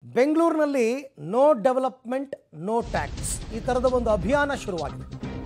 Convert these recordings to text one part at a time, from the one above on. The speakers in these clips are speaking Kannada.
ಬೆಂಗಳೂರಿನಲ್ಲಿ ನೋ ಡೆವಲಪ್ಮೆಂಟ್ ನೋ ಟ್ಯಾಕ್ಸ್ ಈ ಥರದ ಒಂದು ಅಭಿಯಾನ ಶುರುವಾಗಿದೆ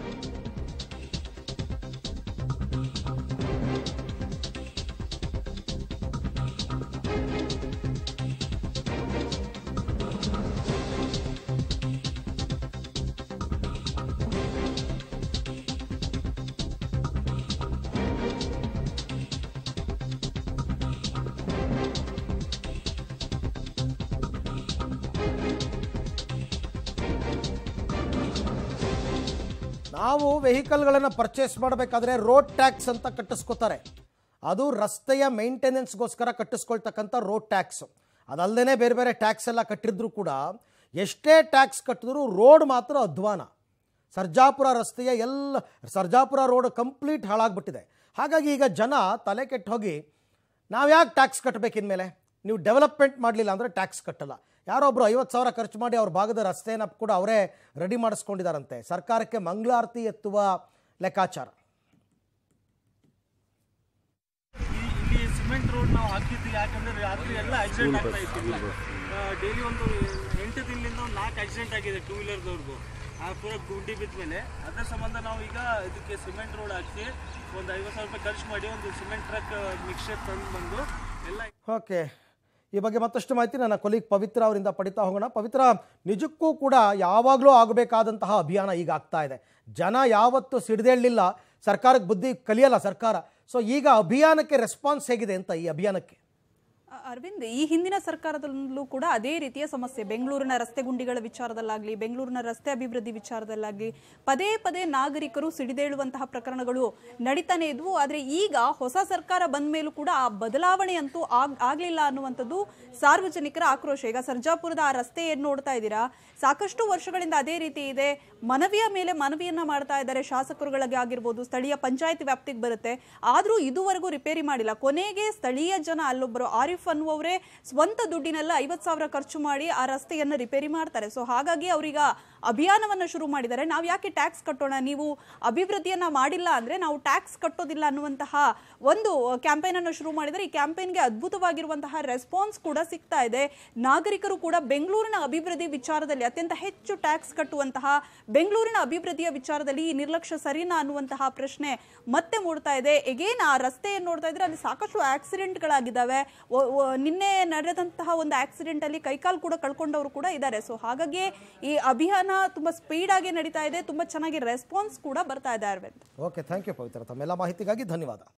ನಾವು ವೆಹಿಕಲ್ಗಳನ್ನು ಪರ್ಚೇಸ್ ಮಾಡಬೇಕಾದ್ರೆ ರೋಡ್ ಟ್ಯಾಕ್ಸ್ ಅಂತ ಕಟ್ಟಿಸ್ಕೋತಾರೆ ಅದು ರಸ್ತೆಯ ಮೇಂಟೆನೆನ್ಸ್ಗೋಸ್ಕರ ಕಟ್ಟಿಸ್ಕೊಳ್ತಕ್ಕಂಥ ರೋಡ್ ಟ್ಯಾಕ್ಸ್ ಅದಲ್ಲದೆ ಬೇರೆ ಬೇರೆ ಟ್ಯಾಕ್ಸ್ ಎಲ್ಲ ಕಟ್ಟಿದ್ರು ಕೂಡ ಎಷ್ಟೇ ಟ್ಯಾಕ್ಸ್ ಕಟ್ಟಿದ್ರು ರೋಡ್ ಮಾತ್ರ ಅಧ್ವಾನ ಸರ್ಜಾಪುರ ರಸ್ತೆಯ ಎಲ್ಲ ಸರ್ಜಾಪುರ ರೋಡ್ ಕಂಪ್ಲೀಟ್ ಹಾಳಾಗ್ಬಿಟ್ಟಿದೆ ಹಾಗಾಗಿ ಈಗ ಜನ ತಲೆ ಕೆಟ್ಟು ಹೋಗಿ ನಾವು ಯಾಕೆ ಟ್ಯಾಕ್ಸ್ ಕಟ್ಟಬೇಕಿನ್ಮೇಲೆ ನೀವು ಡೆವಲಪ್ಮೆಂಟ್ ಮಾಡಲಿಲ್ಲ ಅಂದರೆ ಟ್ಯಾಕ್ಸ್ ಕಟ್ಟಲ್ಲ ಯಾರೊಬ್ಬರು ಐವತ್ತು ಸಾವಿರ ಖರ್ಚು ಮಾಡಿ ಅವ್ರ ಭಾಗದ ರಸ್ತೆಯನ್ನು ಕೂಡ ಅವರೇ ರೆಡಿ ಮಾಡಿಸ್ಕೊಂಡಿದ್ದಾರಂತೆ ಸರ್ಕಾರಕ್ಕೆ ಮಂಗಳಾರತಿ ಎತ್ತುವ ಲೆಕ್ಕಾಚಾರ ಈ- ಇಲ್ಲಿ ಸಿಮೆಂಟ್ ರೋಡ್ ನಾವು ಹಾಕಿದ್ದು ಯಾಕಂದ್ರೆ ರಾತ್ರಿ ಎಲ್ಲ ಆಕ್ಸಿಡೆಂಟ್ ಆಗ್ತಾ ಇತ್ತು ಡೈಲಿ ಒಂದು ಎಂಟು ದಿನದಿಂದ ಒಂದು ನಾಲ್ಕು ಆಕ್ಸಿಡೆಂಟ್ ಆಗಿದೆ ಟೂ ವೀಲರ್ದವ್ರದ್ದು ಆ ಪೂರ ಗುಂಡಿ ಬಿದ್ದ ಮೇಲೆ ಅದರ ಸಂಬಂಧ ನಾವು ಈಗ ಇದಕ್ಕೆ ಸಿಮೆಂಟ್ ರೋಡ್ ಹಾಕಿ ಒಂದು ಐವತ್ತು ಸಾವಿರ ರೂಪಾಯಿ ಖರ್ಚು ಮಾಡಿ ಒಂದು ಸಿಮೆಂಟ್ ಟ್ರಕ್ ಮಿಕ್ಸರ್ ತಂದು ಬಂದು ಎಲ್ಲ ಓಕೆ ಈ ಬಗ್ಗೆ ಮತ್ತಷ್ಟು ಮಾಹಿತಿ ನನ್ನ ಕೊಲೀಗ್ ಪವಿತ್ರ ಅವರಿಂದ ಪಡಿತಾ ಹೋಗೋಣ ಪವಿತ್ರ ನಿಜಕ್ಕೂ ಕೂಡ ಯಾವಾಗಲೂ ಆಗಬೇಕಾದಂತಹ ಅಭಿಯಾನ ಈಗ ಆಗ್ತಾ ಇದೆ ಜನ ಯಾವತ್ತು ಸಿಡಿದೇಳಲಿಲ್ಲ ಸರ್ಕಾರಕ್ಕೆ ಬುದ್ಧಿ ಕಲಿಯಲ್ಲ ಸರ್ಕಾರ ಸೊ ಈಗ ಅಭಿಯಾನಕ್ಕೆ ರೆಸ್ಪಾನ್ಸ್ ಹೇಗಿದೆ ಅಂತ ಈ ಅಭಿಯಾನಕ್ಕೆ ಅ- ಅರವಿಂದ್ ಈ ಹಿಂದಿನ ಸರ್ಕಾರದಲ್ಲೂ ಕೂಡ ಅದೇ ರೀತಿಯ ಸಮಸ್ಯೆ ಬೆಂಗಳೂರಿನ ರಸ್ತೆ ಗುಂಡಿಗಳ ವಿಚಾರದಲ್ಲಾಗ್ಲಿ ಬೆಂಗಳೂರಿನ ರಸ್ತೆ ಅಭಿವೃದ್ಧಿ ವಿಚಾರದಲ್ಲಾಗ್ಲಿ ಪದೇ ಪದೇ ನಾಗರಿಕರು ಸಿಡಿದೇಳುವಂತಹ ಪ್ರಕರಣಗಳು ನಡೀತಾನೆ ಇದ್ವು ಆದ್ರೆ ಈಗ ಹೊಸ ಸರ್ಕಾರ ಬಂದ ಮೇಲೂ ಕೂಡ ಆ ಬದಲಾವಣೆ ಅಂತೂ ಆಗ್ ಆಗ್ಲಿಲ್ಲ ಅನ್ನುವಂಥದ್ದು ಸಾರ್ವಜನಿಕರ ಆಕ್ರೋಶ ಈಗ ಸರ್ಜಾಪುರದ ಆ ರಸ್ತೆ ಏನ್ ನೋಡ್ತಾ ಇದ್ದೀರಾ ಸಾಕಷ್ಟು ವರ್ಷಗಳಿಂದ ಅದೇ ರೀತಿ ಇದೆ ಮನವಿಯ ಮೇಲೆ ಮನವಿಯನ್ನ ಮಾಡ್ತಾ ಇದ್ದಾರೆ ಶಾಸಕರುಗಳಿಗೆ ಆಗಿರ್ಬೋದು ಸ್ಥಳೀಯ ಪಂಚಾಯತ್ ವ್ಯಾಪ್ತಿಗೆ ಬರುತ್ತೆ ಆದ್ರೂ ಇದುವರೆಗೂ ರಿಪೇರಿ ಮಾಡಿಲ್ಲ ಕೊನೆಗೆ ಸ್ಥಳೀಯ ಜನ ಅಲ್ಲೊಬ್ಬರು ಆರಿಫ್ ಅನ್ನುವವರೇ ಸ್ವಂತ ದುಡ್ಡಿನೆಲ್ಲ ಐವತ್ ಸಾವಿರ ಖರ್ಚು ಮಾಡಿ ಆ ರಸ್ತೆಯನ್ನ ರಿಪೇರಿ ಮಾಡ್ತಾರೆ ಸೊ ಹಾಗಾಗಿ ಅವರೀಗ ಅಭಿಯಾನವನ್ನ ಶುರು ಮಾಡಿದ್ದಾರೆ ನಾವು ಯಾಕೆ ಟ್ಯಾಕ್ಸ್ ಕಟ್ಟೋಣ ನೀವು ಅಭಿವೃದ್ಧಿಯನ್ನ ಮಾಡಿಲ್ಲ ಅಂದ್ರೆ ನಾವು ಟ್ಯಾಕ್ಸ್ ಕಟ್ಟೋದಿಲ್ಲ ಅನ್ನುವಂತಹ ಒಂದು ಕ್ಯಾಂಪೇನ್ ಅನ್ನು ಶುರು ಮಾಡಿದರೆ ಈ ಕ್ಯಾಂಪೇನ್ಗೆ ಅದ್ಭುತವಾಗಿರುವಂತಹ ರೆಸ್ಪಾನ್ಸ್ ಕೂಡ ಸಿಗ್ತಾ ಇದೆ ನಾಗರಿಕರು ಕೂಡ ಬೆಂಗಳೂರಿನ ಅಭಿವೃದ್ಧಿ ವಿಚಾರದಲ್ಲಿ ಅತ್ಯಂತ ಹೆಚ್ಚು ಟ್ಯಾಕ್ಸ್ ಕಟ್ಟುವಂತಹ ಬೆಂಗಳೂರಿನ ಅಭಿವೃದ್ಧಿಯ ವಿಚಾರದಲ್ಲಿ ಈ ನಿರ್ಲಕ್ಷ್ಯ ಸರಿನಾ ಅನ್ನುವಂತಹ ಪ್ರಶ್ನೆ ಮತ್ತೆ ಮೂಡ್ತಾ ಇದೆ ಎಗೇನ್ ಆ ರಸ್ತೆಯನ್ನು ನೋಡ್ತಾ ಇದ್ರೆ ಅಲ್ಲಿ ಸಾಕಷ್ಟು ಆಕ್ಸಿಡೆಂಟ್ಗಳಾಗಿದ್ದಾವೆ ಒ- ಒ- ನಿನ್ನೆ ನಡೆದಂತಹ ಒಂದು ಆಕ್ಸಿಡೆಂಟ್ ಅಲ್ಲಿ ಕೈಕಾಲು ಕೂಡ ಕಳ್ಕೊಂಡವರು ಕೂಡ ಇದ್ದಾರೆ ಸೊ ಹಾಗಾಗಿ ಈ ಅಭಿಯಾನ ತುಂಬಾ ಸ್ಪೀಡ್ ಆಗಿ ನಡೀತಾ ಇದೆ ತುಂಬಾ ಚೆನ್ನಾಗಿ ರೆಸ್ಪಾನ್ಸ್ ಕೂಡ ಬರ್ತಾ ಇದೆ Aravind okay thank you Pavithra ತಮ್ಮೆಲ್ಲ ಮಾಹಿತಿಗಾಗಿ ಧನ್ಯವಾದ